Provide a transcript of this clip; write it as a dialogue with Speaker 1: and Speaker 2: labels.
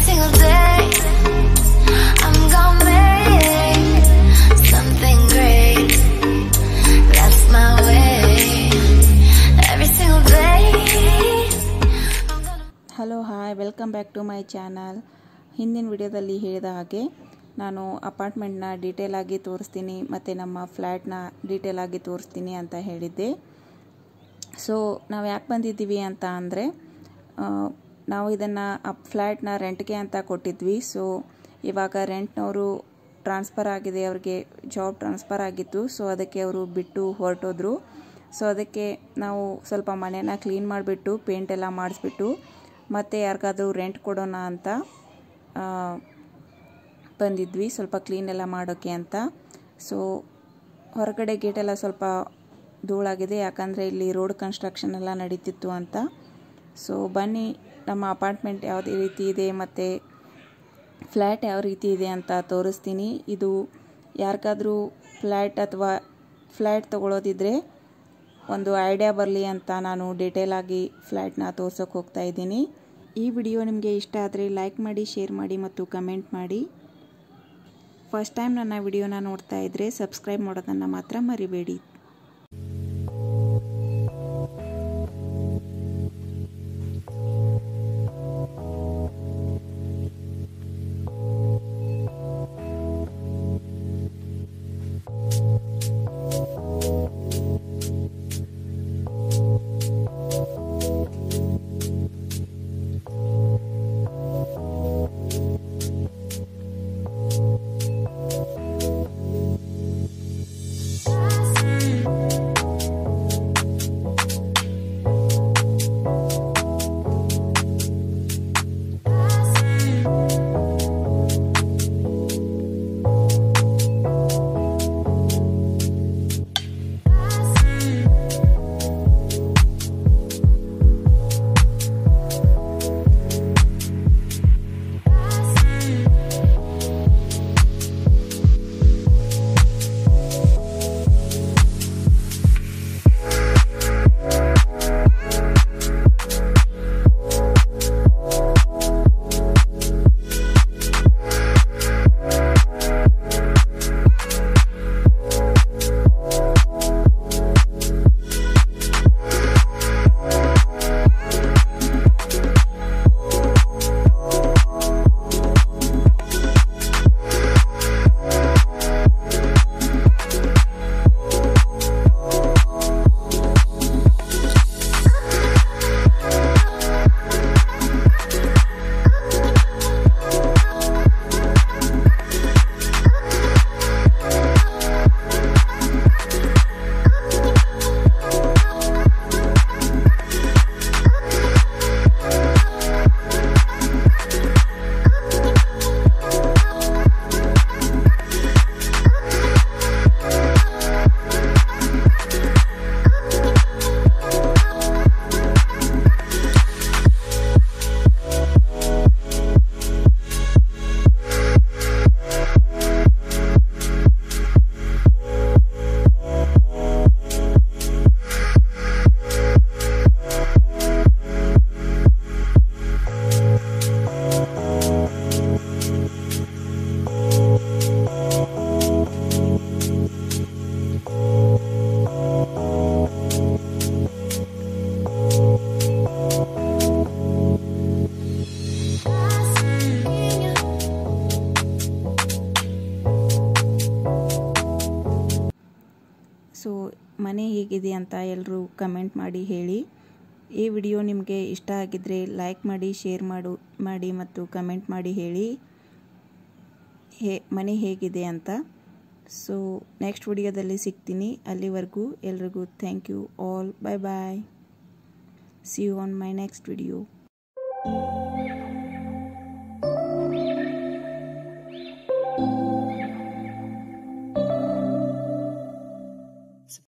Speaker 1: single day, I'm gonna make something great. That's my way. Every single day, I'm gonna.
Speaker 2: Hello hi welcome back to my channel ಹಿಂದಿನ ವಿಡಿಯೋದಲ್ಲಿ ಹೇಳಿದ ಹಾಗೆ ನಾನು ಅಪಾರ್ಟ್ಮೆಂಟ್ನ detail ಆಗಿ ತೋರಿಸ್ತೀನಿ ಮತ್ತು ನಮ್ಮ ಫ್ಲ್ಯಾಟ್ನ ಡೀಟೇಲ್ ಆಗಿ ತೋರಿಸ್ತೀನಿ ಅಂತ ಹೇಳಿದ್ದೆ ಸೊ ನಾವು ಯಾಕೆ ಬಂದಿದ್ದೀವಿ ಅಂತ ಅಂದರೆ ನಾವು ಇದನ್ನು ಅಪ್ ಫ್ಲ್ಯಾಟ್ನ ರೆಂಟ್ಗೆ ಅಂತ ಕೊಟ್ಟಿದ್ವಿ ಸೊ ಇವಾಗ ರೆಂಟ್ನವರು ಟ್ರಾನ್ಸ್ಫರ್ ಆಗಿದೆ ಅವ್ರಿಗೆ ಜಾಬ್ ಟ್ರಾನ್ಸ್ಫರ್ ಆಗಿತ್ತು ಸೊ ಅದಕ್ಕೆ ಅವರು ಬಿಟ್ಟು ಹೊರಟೋದ್ರು ಸೊ ಅದಕ್ಕೆ ನಾವು ಸ್ವಲ್ಪ ಮನೇನ ಕ್ಲೀನ್ ಮಾಡಿಬಿಟ್ಟು ಪೇಂಟ್ ಎಲ್ಲ ಮಾಡಿಸ್ಬಿಟ್ಟು ಮತ್ತು ಯಾರಿಗಾದ್ರೂ ರೆಂಟ್ ಕೊಡೋಣ ಅಂತ ಆ, ಬಂದಿದ್ವಿ ಸ್ವಲ್ಪ ಕ್ಲೀನ್ ಎಲ್ಲ ಮಾಡೋಕ್ಕೆ ಅಂತ ಸೊ ಹೊರಗಡೆ ಗೇಟೆಲ್ಲ ಸ್ವಲ್ಪ ಧೂಳಾಗಿದೆ ಯಾಕಂದರೆ ಇಲ್ಲಿ ರೋಡ್ ಕನ್ಸ್ಟ್ರಕ್ಷನ್ ಎಲ್ಲ ನಡೀತಿತ್ತು ಅಂತ ಸೊ ಬನ್ನಿ ನಮ್ಮ ಅಪಾರ್ಟ್ಮೆಂಟ್ ಯಾವುದೇ ರೀತಿ ಇದೆ ಮತ್ತು ಫ್ಲ್ಯಾಟ್ ಯಾವ ರೀತಿ ಇದೆ ಅಂತ ತೋರಿಸ್ತೀನಿ ಇದು ಯಾರಿಗಾದ್ರೂ ಫ್ಲ್ಯಾಟ್ ಅಥವಾ ಫ್ಲ್ಯಾಟ್ ತೊಗೊಳೋದಿದ್ರೆ ಒಂದು ಐಡಿಯಾ ಬರಲಿ ಅಂತ ನಾನು ಡೀಟೇಲ್ ಆಗಿ ಫ್ಲ್ಯಾಟ್ನ ತೋರ್ಸೋಕೆ ಹೋಗ್ತಾ ಇದ್ದೀನಿ ಈ ವಿಡಿಯೋ ನಿಮಗೆ ಇಷ್ಟ ಆದರೆ ಲೈಕ್ ಮಾಡಿ ಶೇರ್ ಮಾಡಿ ಮತ್ತು ಕಮೆಂಟ್ ಮಾಡಿ ಫಸ್ಟ್ ಟೈಮ್ ನನ್ನ ವಿಡಿಯೋನ ನೋಡ್ತಾ ಇದ್ದರೆ ಸಬ್ಸ್ಕ್ರೈಬ್ ಮಾಡೋದನ್ನು ಮಾತ್ರ ಮರಿಬೇಡಿ ಸೊ ಮನೆ ಹೇಗಿದೆ ಅಂತ ಎಲ್ಲರೂ ಕಮೆಂಟ್ ಮಾಡಿ ಹೇಳಿ ಈ ವಿಡಿಯೋ ನಿಮಗೆ ಇಷ್ಟ ಆಗಿದ್ದರೆ ಲೈಕ್ ಮಾಡಿ ಶೇರ್ ಮಾಡು ಮಾಡಿ ಮತ್ತು ಕಮೆಂಟ್ ಮಾಡಿ ಹೇಳಿ ಹೇ ಮನೆ ಹೇಗಿದೆ ಅಂತ ಸೊ ನೆಕ್ಸ್ಟ್ ವಿಡಿಯೋದಲ್ಲಿ ಸಿಗ್ತೀನಿ ಅಲ್ಲಿವರೆಗೂ ಎಲ್ರಿಗೂ thank you all bye bye see you on my next video